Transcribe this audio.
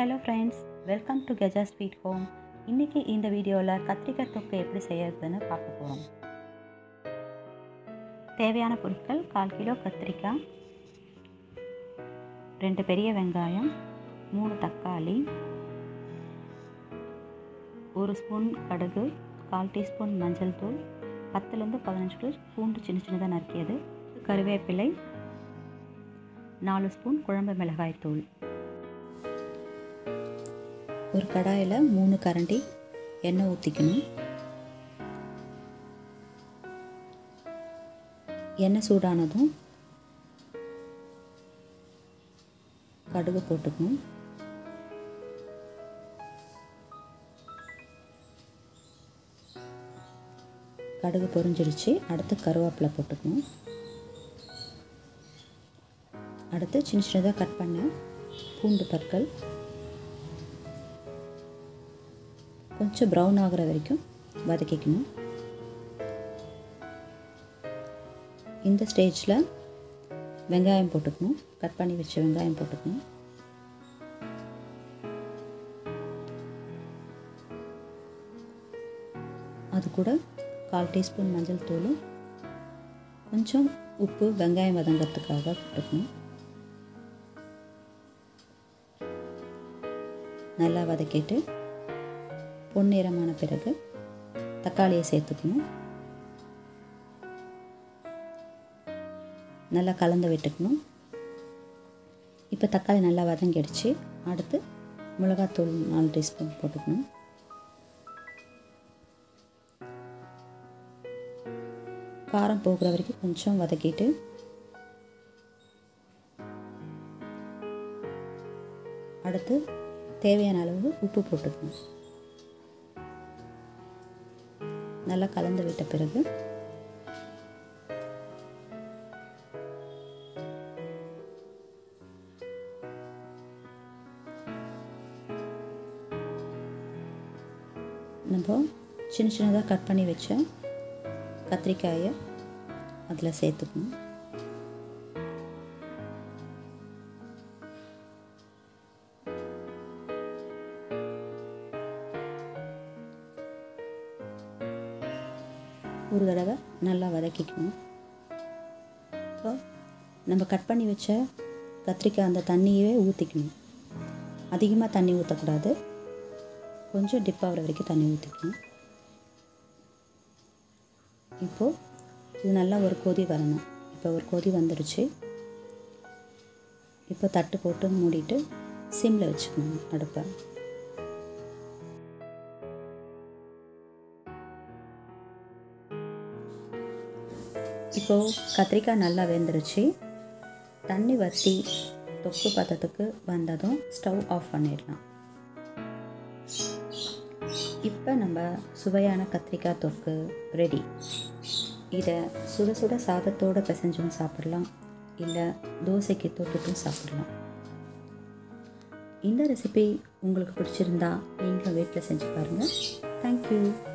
hello friends welcome to Geja sweet home இன்றைக்கி இந்த வீடியோவில் கத்திரிக்காய் தொக்கு எப்படி செய்யறதுன்னு பார்க்க போகிறோம் தேவையான பொருட்கள் கால் கிலோ கத்திரிக்காய் ரெண்டு பெரிய வெங்காயம் மூணு தக்காளி ஒரு ஸ்பூன் கடுகு கால் டீஸ்பூன் மஞ்சள் தூள் பத்துலேருந்து பதினஞ்சு கிலோ பூண்டு சின்ன சின்னதாக நறுக்கியது கருவேப்பிலை நாலு ஸ்பூன் குழம்பு மிளகாய் தூள் ஒரு கடாயில் மூணு கரண்டி எண்ணெய் ஊற்றிக்கணும் எண்ணெய் சூடானதும் கடுகு போட்டுக்கணும் கடுகு பொரிஞ்சிடுச்சு அடுத்து கருவேப்பிலை போட்டுக்கணும் அடுத்து சின்ன சின்னதாக கட் பண்ண பூண்டு பற்கள் கொஞ்சம் ப்ரௌன் ஆகிற வரைக்கும் வதக்கிக்கணும் இந்த ஸ்டேஜில் வெங்காயம் போட்டுக்கணும் கட் பண்ணி வச்ச வெங்காயம் போட்டுக்கணும் அது கூட கால் டீஸ்பூன் மஞ்சள் தூளும் கொஞ்சம் உப்பு வெங்காயம் வதங்கிறதுக்காக போட்டுக்கணும் நல்லா வதக்கிட்டு பொன்னிறமான பிறகு தக்காளியை சேர்த்துக்கணும் நல்லா கலந்து விட்டுக்கணும் இப்போ தக்காளி நல்லா வதங்கிடுச்சு அடுத்து மிளகாத்தூள் நாலு டீஸ்பூன் போட்டுக்கணும் காரம் போகிற வரைக்கும் கொஞ்சம் வதக்கிட்டு அடுத்து தேவையான அளவு உப்பு போட்டுக்கணும் நல்லா கலந்து விட்ட பிறகு நம்ம சின்ன சின்னதாக கட் பண்ணி வச்ச கத்திரிக்காயை அதில் சேர்த்துக்கணும் ஒரு தடவை நல்லா வதக்கிக்கணும் ஸோ நம்ம கட் பண்ணி வச்ச கத்திரிக்காய் அந்த தண்ணியவே ஊற்றிக்கணும் அதிகமாக தண்ணி ஊற்றக்கூடாது கொஞ்சம் டிப் ஆகிற வரைக்கும் தண்ணி ஊற்றிக்கணும் இப்போது இது நல்லா ஒரு கொதி வரணும் இப்போ ஒரு கொதி வந்துடுச்சு இப்போ தட்டு போட்டு மூடிட்டு சிம்மில் வச்சுக்கணும் அடுப்பை இப்போது கத்திரிக்காய் நல்லா வெந்துருச்சு தண்ணி வற்றி தொக்கு பதத்துக்கு வந்ததும் ஸ்டவ் ஆஃப் பண்ணிடலாம் இப்போ நம்ம சுவையான கத்திரிக்காய் தொக்கு ரெடி இதை சுட சுட சாதத்தோடு பிசைஞ்சும் சாப்பிடலாம் இல்லை தோசைக்கு தொட்டுட்டும் சாப்பிடலாம் இந்த ரெசிபி உங்களுக்கு பிடிச்சிருந்தா நீங்களும் வீட்டில் செஞ்சு பாருங்கள் தேங்க்யூ